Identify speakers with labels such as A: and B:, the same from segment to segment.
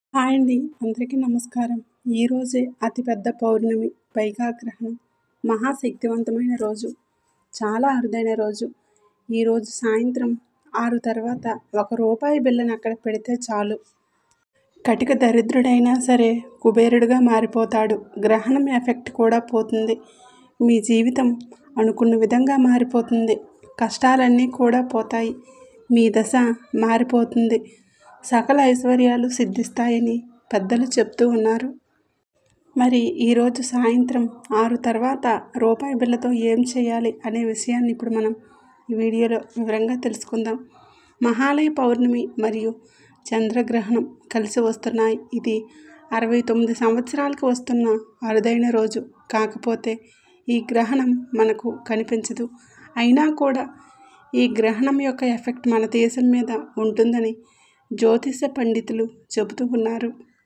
A: hi అండి అందరికీ నమస్కారం ఈరోజే అతిపెద్ద పౌర్ణమి పైగా గ్రహణం మహాశక్తివంతమైన రోజు చాలా అరుదైన రోజు ఈరోజు సాయంత్రం ఆరు తర్వాత ఒక రూపాయి బిల్లని అక్కడ పెడితే చాలు కటిక దరిద్రుడైనా సరే కుబేరుడుగా మారిపోతాడు గ్రహణం ఎఫెక్ట్ కూడా పోతుంది మీ జీవితం అనుకున్న విధంగా మారిపోతుంది కష్టాలన్నీ కూడా పోతాయి మీ దశ మారిపోతుంది సకల ఐశ్వర్యాలు సిద్ధిస్తాయని పెద్దలు చెప్తూ ఉన్నారు మరి ఈరోజు సాయంత్రం ఆరు తర్వాత రూపాయి బిళ్ళతో ఏం చేయాలి అనే విషయాన్ని ఇప్పుడు మనం ఈ వీడియోలో వివరంగా తెలుసుకుందాం మహాలయ పౌర్ణమి మరియు చంద్రగ్రహణం కలిసి వస్తున్నాయి ఇది అరవై తొమ్మిది సంవత్సరాలకు వస్తున్న అరుదైన రోజు కాకపోతే ఈ గ్రహణం మనకు కనిపించదు అయినా కూడా ఈ గ్రహణం యొక్క ఎఫెక్ట్ మన దేశం మీద ఉంటుందని జ్యోతిష పండితులు చెబుతూ ఉన్నారు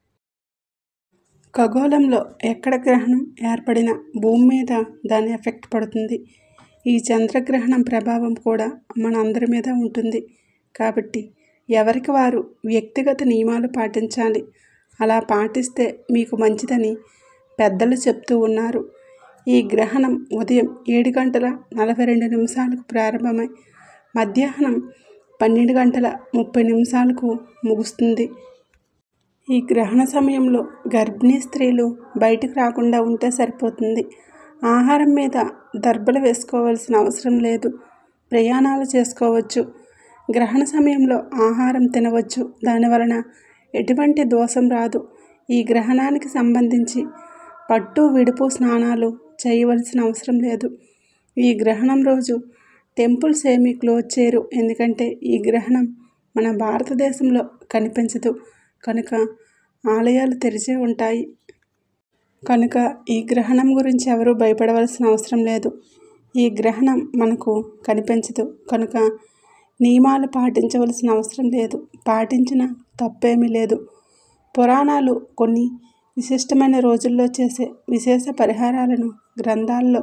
A: ఖగోళంలో ఎక్కడ గ్రహణం ఏర్పడిన భూమి మీద దాని ఎఫెక్ట్ పడుతుంది ఈ చంద్రగ్రహణం ప్రభావం కూడా మన అందరి మీద ఉంటుంది కాబట్టి ఎవరికి వారు వ్యక్తిగత నియమాలు పాటించాలి అలా పాటిస్తే మీకు మంచిదని పెద్దలు చెప్తూ ఉన్నారు ఈ గ్రహణం ఉదయం ఏడు గంటల నలభై రెండు నిమిషాలకు ప్రారంభమై మధ్యాహ్నం పన్నెండు గంటల ముప్పై నిమిషాలకు ముగుస్తుంది ఈ గ్రహణ సమయంలో గర్భిణీ స్త్రీలు బయటకు రాకుండా ఉంటే సరిపోతుంది ఆహారం మీద దర్బలు వేసుకోవాల్సిన అవసరం లేదు ప్రయాణాలు చేసుకోవచ్చు గ్రహణ సమయంలో ఆహారం తినవచ్చు దానివలన ఎటువంటి దోషం రాదు ఈ గ్రహణానికి సంబంధించి పట్టు విడుపు స్నానాలు చేయవలసిన అవసరం లేదు ఈ గ్రహణం రోజు టెంపుల్స్ ఏమీ క్లోజ్ చేయరు ఎందుకంటే ఈ గ్రహణం మన భారతదేశంలో కనిపించదు కనుక ఆలయాలు తెరిచే ఉంటాయి కనుక ఈ గ్రహణం గురించి ఎవరూ భయపడవలసిన అవసరం లేదు ఈ గ్రహణం మనకు కనిపించదు కనుక నియమాలు పాటించవలసిన అవసరం లేదు పాటించిన తప్పేమీ లేదు పురాణాలు కొన్ని విశిష్టమైన రోజుల్లో చేసే విశేష పరిహారాలను గ్రంథాల్లో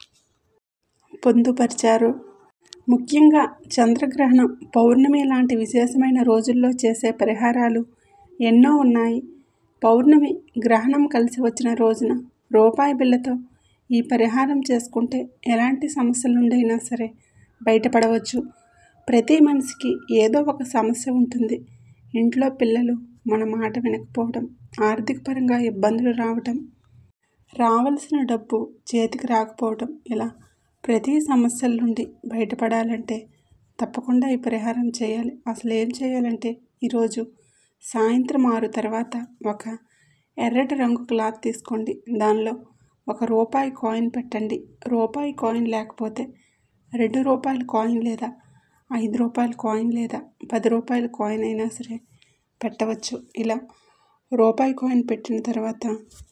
A: పొందుపరిచారు ముఖ్యంగా చంద్రగ్రహణం పౌర్ణమి లాంటి విశేషమైన రోజుల్లో చేసే పరిహారాలు ఎన్నో ఉన్నాయి పౌర్ణమి గ్రహణం కలిసి వచ్చిన రోజున రూపాయి బిళ్ళతో ఈ పరిహారం చేసుకుంటే ఎలాంటి సమస్యల నుండైనా సరే బయటపడవచ్చు ప్రతి మనిషికి ఏదో ఒక సమస్య ఉంటుంది ఇంట్లో పిల్లలు మన మాట వినకపోవడం ఆర్థిక పరంగా ఇబ్బందులు రావటం రావలసిన డబ్బు చేతికి రాకపోవడం ఇలా ప్రతి సమస్యల నుండి బయటపడాలంటే తప్పకుండా ఈ పరిహారం చేయాలి అసలు ఏం చేయాలంటే ఈరోజు సాయంత్రం ఆరు తర్వాత ఒక ఎర్రటి రంగు క్లాత్ తీసుకోండి దానిలో ఒక రూపాయి కాయిన్ పెట్టండి రూపాయి కాయిన్ లేకపోతే రెండు రూపాయల కాయిన్ లేదా ఐదు రూపాయల కాయిన్ లేదా పది రూపాయల కాయిన్ అయినా సరే పెట్టవచ్చు ఇలా రూపాయి కాయిన్ పెట్టిన తర్వాత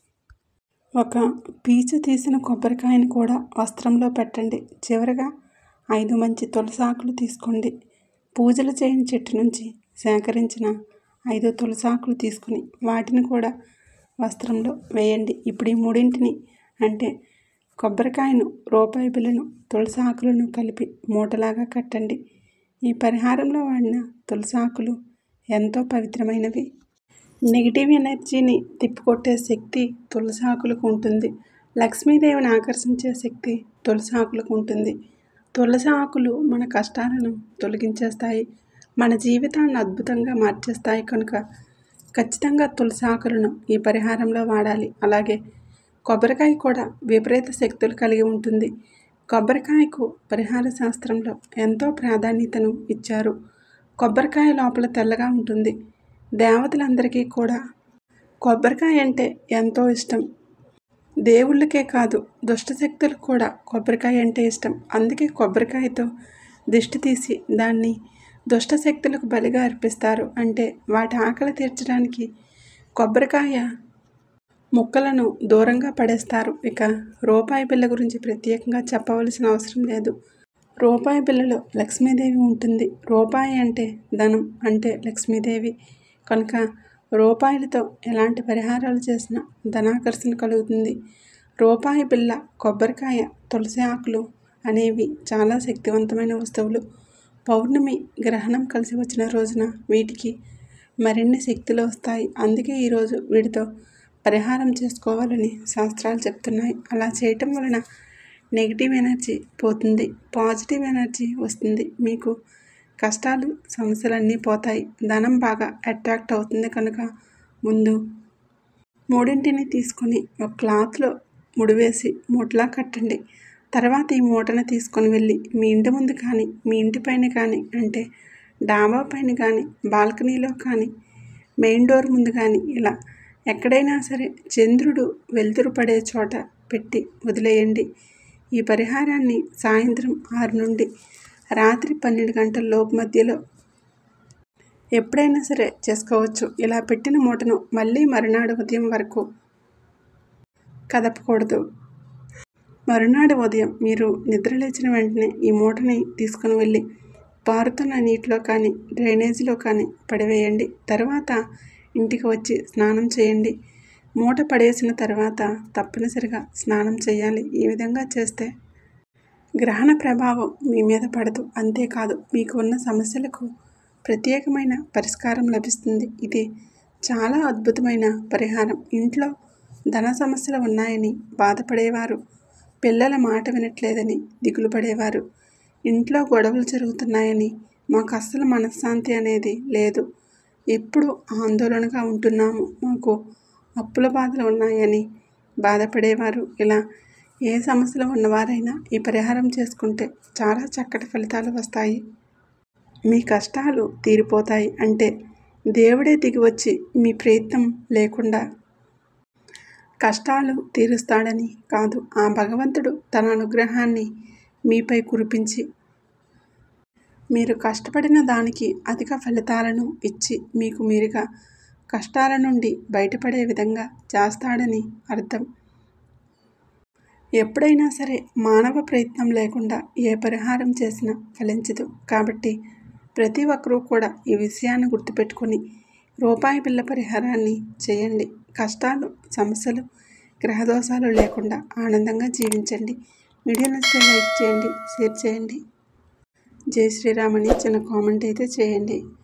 A: ఒక పీచు తీసిన కొబ్బరికాయని కూడా వస్త్రంలో పెట్టండి చివరగా ఐదు మంచి తులసాకులు తీసుకోండి పూజలు చేయని చెట్టు నుంచి సేకరించిన ఐదు తులసాకులు తీసుకుని వాటిని కూడా వస్త్రంలో వేయండి ఇప్పుడు ఈ మూడింటిని అంటే కొబ్బరికాయను రూపాయి బిళ్ళను తులసాకులను కలిపి మూటలాగా కట్టండి ఈ పరిహారంలో వాడిన తులసాకులు ఎంతో పవిత్రమైనవి నెగిటివ్ ఎనర్జీని తిప్పికొట్టే శక్తి తులసాకులకు ఉంటుంది లక్ష్మీదేవిని ఆకర్షించే శక్తి తులసాకులకు ఉంటుంది తులసి ఆకులు మన కష్టాలను తొలగించేస్తాయి మన జీవితాన్ని అద్భుతంగా మార్చేస్తాయి కనుక ఖచ్చితంగా తులసి ఆకులను ఈ పరిహారంలో వాడాలి అలాగే కొబ్బరికాయ కూడా విపరీత శక్తులు కలిగి ఉంటుంది కొబ్బరికాయకు పరిహార శాస్త్రంలో ఎంతో ప్రాధాన్యతను ఇచ్చారు కొబ్బరికాయ లోపల తెల్లగా ఉంటుంది దేవతలందరికీ కూడా కొబ్బరికాయ అంటే ఎంతో ఇష్టం దేవుళ్ళకే కాదు దుష్టశక్తులకు కూడా కొబ్బరికాయ అంటే ఇష్టం అందుకే కొబ్బరికాయతో దిష్టి తీసి దాన్ని దుష్టశక్తులకు బలిగా అర్పిస్తారు అంటే వాటి ఆకలి తీర్చడానికి కొబ్బరికాయ ముక్కలను దూరంగా పడేస్తారు ఇక రూపాయి బిళ్ళ గురించి ప్రత్యేకంగా చెప్పవలసిన అవసరం లేదు రూపాయి బిళ్ళలో లక్ష్మీదేవి ఉంటుంది రూపాయి అంటే ధనం అంటే లక్ష్మీదేవి కనుక రూపాయలతో ఎలాంటి పరిహారాలు చేసినా ధనాకర్షణ కలుగుతుంది రూపాయి బిళ్ళ కొబ్బరికాయ తులసి ఆకులు అనేవి చాలా శక్తివంతమైన వస్తువులు పౌర్ణమి గ్రహణం కలిసి వచ్చిన రోజున వీటికి మరిన్ని శక్తులు వస్తాయి అందుకే ఈరోజు వీటితో పరిహారం చేసుకోవాలని శాస్త్రాలు చెప్తున్నాయి అలా చేయటం వలన నెగిటివ్ ఎనర్జీ పోతుంది పాజిటివ్ ఎనర్జీ వస్తుంది మీకు కష్టాలు సమస్యలన్నీ పోతాయి ధనం బాగా అట్రాక్ట్ అవుతుంది కనుక ముందు మూడింటిని తీసుకొని ఒక క్లాత్లో ముడివేసి మూటలా కట్టండి తర్వాత ఈ మూటను తీసుకొని వెళ్ళి మీ ఇంటి ముందు కానీ మీ ఇంటి పైన కానీ అంటే డాబా పైన కానీ బాల్కనీలో కానీ మెయిన్ డోర్ ముందు కానీ ఇలా ఎక్కడైనా సరే చంద్రుడు వెలుతురు పడే చోట పెట్టి వదిలేయండి ఈ పరిహారాన్ని సాయంత్రం ఆరు నుండి రాత్రి పన్నెండు గంటల లోపు మధ్యలో ఎప్పుడైనా సరే చేసుకోవచ్చు ఇలా పెట్టిన మూటను మళ్ళీ మరునాడు ఉదయం వరకు కదపకూడదు మరునాడు ఉదయం మీరు నిద్రలేచిన వెంటనే ఈ మూటని తీసుకుని వెళ్ళి పారుతున్న నీటిలో కానీ డ్రైనేజీలో కానీ పడివేయండి తర్వాత ఇంటికి వచ్చి స్నానం చేయండి మూట పడేసిన తర్వాత తప్పనిసరిగా స్నానం చేయాలి ఈ విధంగా చేస్తే గ్రహణ ప్రభావం మీ మీద పడదు అంతేకాదు మీకు ఉన్న సమస్యలకు ప్రత్యేకమైన పరిష్కారం లభిస్తుంది ఇది చాలా అద్భుతమైన పరిహారం ఇంట్లో ధన సమస్యలు ఉన్నాయని బాధపడేవారు పిల్లల మాట వినట్లేదని దిగులు పడేవారు ఇంట్లో గొడవలు జరుగుతున్నాయని మాకు అస్సలు మనశ్శాంతి అనేది లేదు ఎప్పుడు ఆందోళనగా ఉంటున్నాము మాకు అప్పుల బాధలు ఉన్నాయని బాధపడేవారు ఇలా ఏ సమస్యలు ఉన్నవారైనా ఈ పరిహారం చేసుకుంటే చాలా చక్కటి ఫలితాలు వస్తాయి మీ కష్టాలు తీరిపోతాయి అంటే దేవుడే దిగి వచ్చి మీ ప్రయత్నం లేకుండా కష్టాలు తీరుస్తాడని కాదు ఆ భగవంతుడు తన అనుగ్రహాన్ని మీపై కురిపించి మీరు కష్టపడిన దానికి అధిక ఫలితాలను ఇచ్చి మీకు మీరుగా కష్టాల నుండి బయటపడే విధంగా చేస్తాడని అర్థం ఎప్పుడైనా సరే మానవ ప్రయత్నం లేకుండా ఏ పరిహారం చేసినా ఫలించదు కాబట్టి ప్రతి ఒక్కరూ కూడా ఈ విషయాన్ని గుర్తుపెట్టుకొని రూపాయి బిళ్ళ పరిహారాన్ని చేయండి కష్టాలు సమస్యలు గ్రహదోషాలు లేకుండా ఆనందంగా జీవించండి వీడియో నచ్చితే లైక్ చేయండి షేర్ చేయండి జై శ్రీరామ్ అని చిన్న కామెంట్ అయితే చేయండి